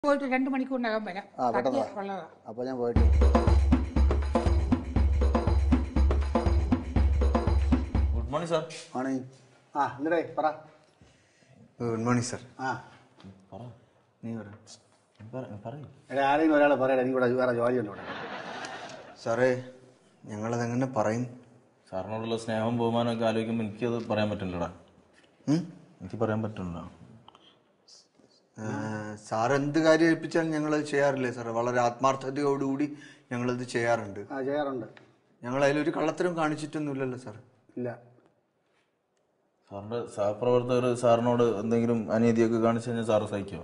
പോയിട്ട് രണ്ട് മണിക്കൂറിനകം വരാം ആ പെട്ടെന്ന് സദ്യ ഉള്ളതാ അപ്പോൾ ഞാൻ പോയിട്ട് ഗുഡ് മോർണിംഗ് സാർ ആണ് ആ എന്നിട്ടേ പറ ഗുഡ് മോർണിംഗ് സർ ആ പറ നീ പറ പറയൂ എടാ ആരെങ്കിലും ഒരാൾ പറയട്ടെ എനിക്ക് ഇവിടെ വേറെ ജോലിയുണ്ട് ഇവിടെ സാറേ ഞങ്ങളതെങ്ങനെ പറയും സാറിനോടുള്ള സ്നേഹവും ബഹുമാനമൊക്കെ ആലോചിക്കുമ്പോൾ എനിക്കത് പറയാൻ പറ്റില്ലടാ ഉം? എനിക്ക് പറയാൻ പറ്റില്ല ആ, സാർ എന്ത് കാര്യം ഏൽപ്പിച്ചാലും ഞങ്ങളത് ചെയ്യാറില്ലേ സാറേ വളരെ ആത്മാർത്ഥതയോടുകൂടി ഞങ്ങളത് ചെയ്യാറുണ്ട് ആ ചെയ്യാറുണ്ട് ഞങ്ങൾ അതിലൊരു കള്ളത്തരം കാണിച്ചിട്ടൊന്നുമില്ലല്ലോ സാർ ഇല്ല സാറിന്റെ സഹപ്രവർത്തകർ സാറിനോട് എന്തെങ്കിലും അനീതിയൊക്കെ കാണിച്ചു കഴിഞ്ഞാൽ സാറ് സഹിക്കുമോ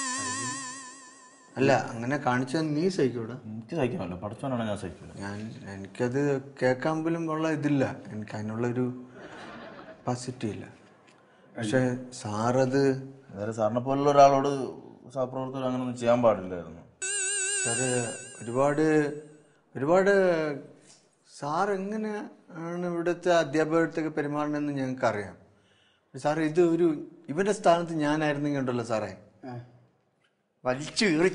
അല്ല അങ്ങനെ കാണിച്ചാൽ നീ സഹിക്കൂടാ എനിക്ക് സഹിക്കാമല്ലോ പഠിച്ചോനാണ് ഞാൻ സഹിക്കില്ല ഞാൻ എനിക്കത് കേൾക്കാൻ പോലും ഉള്ള ഇതില്ല എനിക്ക് അതിനുള്ളൊരു കപ്പാസിറ്റി ഇല്ല പക്ഷെ സാറത് അതായത് സാറിനെ പോലുള്ള ഒരാളോട് സഹപ്രവർത്തകർ അങ്ങനെയൊന്നും ചെയ്യാൻ പാടില്ലായിരുന്നു സാറ് ഒരുപാട് ഒരുപാട് സാർ എങ്ങനെ ആണ് ഇവിടുത്തെ അധ്യാപകർത്തൊക്കെ പെരുമാറണമെന്ന് ഞങ്ങൾക്ക് അറിയാം സാർ ഇത് ഒരു ഇവന്റെ സ്ഥാനത്ത് ഞാനായിരുന്നെങ്കിൽ ഉണ്ടല്ലോ സാറേ ആ. വലിച്ചു കീറി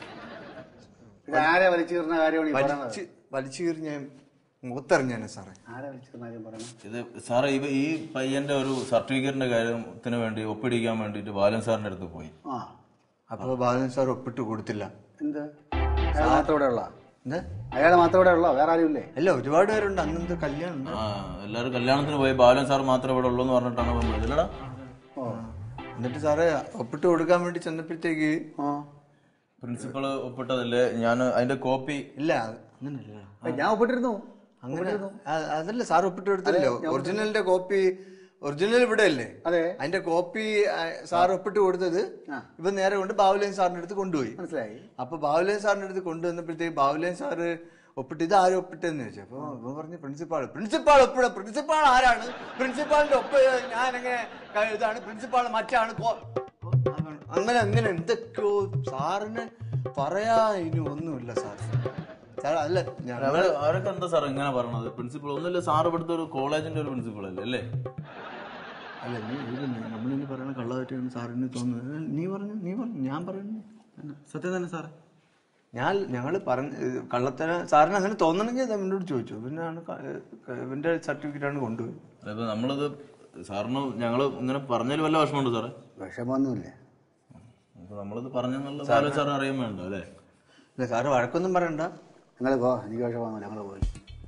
ഇത് ആരെ വലിച്ചീർന്ന കാര്യമാണ് ഈ പറയുന്നത് വലിച്ച് വലിച്ചു കീറി ഞാൻ മുഖത്തെറിഞ്ഞാണ് സാറേ ആരെ വലിച്ചീർന്ന കാര്യം പറയണം ഇത് സാറേ ഇവ ഈ പയ്യന്റെ ഒരു സർട്ടിഫിക്കറ്റിന്റെ കാര്യത്തിന് വേണ്ടി ഒപ്പിടിക്കാൻ വേണ്ടിയിട്ട് ബാലൻ സാറിന്റെ അടുത്ത് പോയി ആ അപ്പോൾ ബാലൻ സാർ ഒപ്പിട്ട് കൊടുത്തില്ല എന്ത് അയാൾ മാത്രം ഇവിടെ ഉള്ള എന്താ അയാൾ മാത്രം ഇവിടെ ഉള്ളോ വേറെ ആരും ഇല്ലേ അല്ല ഒരുപാട് പേരുണ്ട് അന്നത്തെ കല്യാണം ഉണ്ട്. ആ എല്ലാവരും കല്യാണത്തിന് പോയി ബാലൻ സാർ മാത്രമേ ഇവിടെ ഉള്ളൂ എന്ന് പറഞ്ഞിട്ടാണ് പോകുന്നത് ഇല്ലടാ ഓ എന്നിട്ട് സാറേ ഒപ്പിട്ട് കൊടുക്കാൻ വേണ്ടി ചെന്നപ്പോഴത്തേക്ക് ആ പ്രിൻസിപ്പൾ ഒപ്പിട്ടതല്ലേ ഞാൻ അതിന്റെ കോപ്പി ഇല്ല അങ്ങനല്ല ഏ, ഞാൻ ഒപ്പിട്ടിരുന്നു അങ്ങനെ അ- അതല്ല സാർ ഒപ്പിട്ട് എടുത്തല്ലോ ഒറിജിനലിന്റെ കോപ്പി ഒറിജിനൽ ഇവിടെ അല്ലേ അതെ അതിന്റെ കോപ്പി സാർ ഒപ്പിട്ട് കൊടുത്തത് ആ. ഇവ നേരെ കൊണ്ട് ബാബുലയൻ സാറിന്റെ അടുത്ത് കൊണ്ടുപോയി മനസ്സിലായി അപ്പൊ ബാബുലയൻ സാറിന്റെ അടുത്ത് കൊണ്ടുവന്നപ്പോഴത്തേക്ക് ബാബുലയൻ സാറ് ഒപ്പിട്ട് ഇത് ആരും ഒപ്പിട്ടെന്ന് ചോദിച്ചു അപ്പൊ ഇവൻ പറഞ്ഞു പ്രിൻസിപ്പാൾ പ്രിൻസിപ്പാൾ ഒപ്പിട പ്രിൻസിപ്പാൾ ആരാണ് പ്രിൻസിപ്പാളിന്റെ ഒപ്പ് ഞാൻ എങ്ങനെ ക- ഇതാണ് പ്രിൻസിപ്പാൾ മറ്റാണ് കോ- അതാണ്. അങ്ങനെ അങ്ങനെ എന്തൊക്കെയോ സാറിന് പറയാ ഇനി ഒന്നുമില്ല സാർ സാർ അല്ല ഞാൻ അവര് അവരൊക്കെ എന്താ സാർ ഇങ്ങനെ പറയണത് പ്രിൻസിപ്പൾ ഒന്നുമില്ല സാർ ഇവിടുത്തെ ഒരു കോളേജിന്റെ ഒരു പ്രിൻസിപ്പൾ അല്ലേ അല്ലേ അല്ല നീ ഇത് നമ്മളിനി പറയണ കള്ളതായിട്ടാണ് സാറിന് തോന്നുന്നത് നീ പറഞ്ഞു നീ പറഞ്ഞു ഞാൻ പറയുന്നു സത്യം തന്നെ സാറേ ഞാൻ ഞങ്ങൾ പറഞ്ഞ കള്ളത്തര സാറിന് അങ്ങനെ തോന്നണമെങ്കിൽ അത് എന്നോട് ചോദിച്ചു പിന്നെയാണ് ഇവന്റെ സർട്ടിഫിക്കറ്റ് ആണ് കൊണ്ടുപോയി അതായത് നമ്മളിത് സാറിന് ഞങ്ങൾ ഇങ്ങനെ പറഞ്ഞതിൽ വല്ല വിഷമമുണ്ട് സാറേ വിഷമൊന്നുമില്ല അപ്പൊ നമ്മളിത് പറഞ്ഞെന്നുള്ള ബാലൻ സാറിന് അറിയാൻ വേണ്ട അല്ലേ അല്ല സാറ് വഴക്കൊന്നും പറയണ്ട നിങ്ങൾ പോ എനിക്ക് വിഷമമൊന്നുമില്ല ഞങ്ങൾ പോയി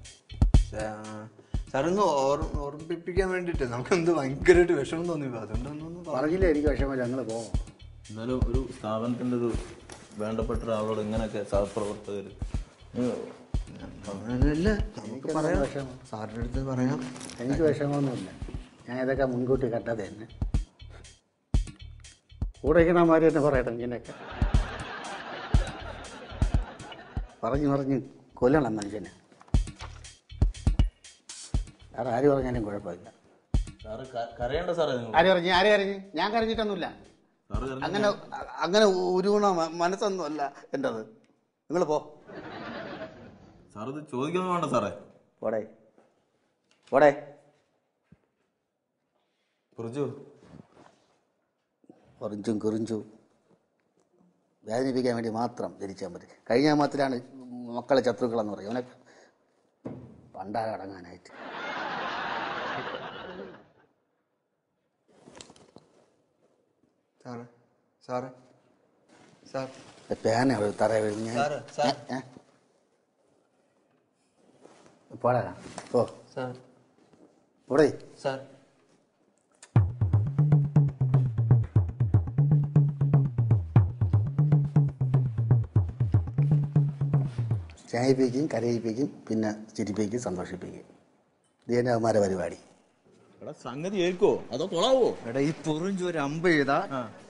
സാ- സാറൊന്ന് ഓർ- ഓർമ്മിപ്പിക്കാൻ വേണ്ടിട്ട് നമുക്ക് എന്ത് ഭയങ്കരമായിട്ട് വിഷമം തോന്നി അതുകൊണ്ടൊന്നും പറഞ്ഞില്ലേ എനിക്ക് വിഷമമില്ല ഞങ്ങൾ പോവാം എന്നാലും ഒരു സ്ഥാപനത്തിന്റെ ഒരു വേണ്ടപ്പെട്ട ഒരാളോട് ഇങ്ങനെയൊക്കെ സഹപ്രവർത്തകർ അങ്ങനെയല്ല നമുക്ക് പറയാം സാറിന്റെ അടുത്ത് പറയാം എനിക്ക് വിഷമമൊന്നുമില്ല ഞാൻ ഇതൊക്കെ മുൻകൂട്ടി കണ്ടത് തന്നെ കൂടെ ഇരിക്കണമാര് തന്നെ പറയട്ടെ ഇങ്ങനെയൊക്കെ പറഞ്ഞു പറഞ്ഞ് കൊല്ലണം മനുഷ്യനെ വേറെ ആര് പറഞ്ഞാലും കുഴപ്പമില്ല സാറ് ക- കരയണ്ട സാറേ നിങ്ങൾ ആര് പറഞ്ഞു ആര് കരഞ്ഞ് ഞാൻ കരഞ്ഞിട്ടൊന്നുമില്ല സാറ് കരഞ്ഞ അങ്ങനെ അങ്ങനെ ഉരുവണ മ- മനസ്സൊന്നുമല്ല എൻ്റെത് നിങ്ങൾ പോ സാർ ഇത് ചോദിക്കൊന്നും വേണ്ട സാറേ പോടേ പോടേ കുറിച്ചു കുറിഞ്ചും കുറിഞ്ചും വേദനിപ്പിക്കാൻ വേണ്ടി മാത്രം ജനിച്ചാൽ മതി കഴിഞ്ഞ മാത്രമാണ് മക്കളെ ശത്രുക്കളെന്ന് പറയും അവനെ പണ്ടാരം അടങ്ങാനായിട്ട് സാറേ സാറേ സാർ പേന തറ വീഴും ഞാൻ സാറ് സാർ ഏ? പോടാ ഓ സാർ പോടേ സാർ സ്നേഹിപ്പിക്കും കരയിപ്പിക്കും പിന്നെ ചിരിപ്പിക്കും സന്തോഷിപ്പിക്കും ഇത് തന്നെ അവന്മാരെ പരിപാടി എടാ സംഗതി ഏൽക്കോ അതോ കൊളാവോ എടാ ഈ പൊറിഞ്ച് ഒരു അമ്പ് ചെയ്താ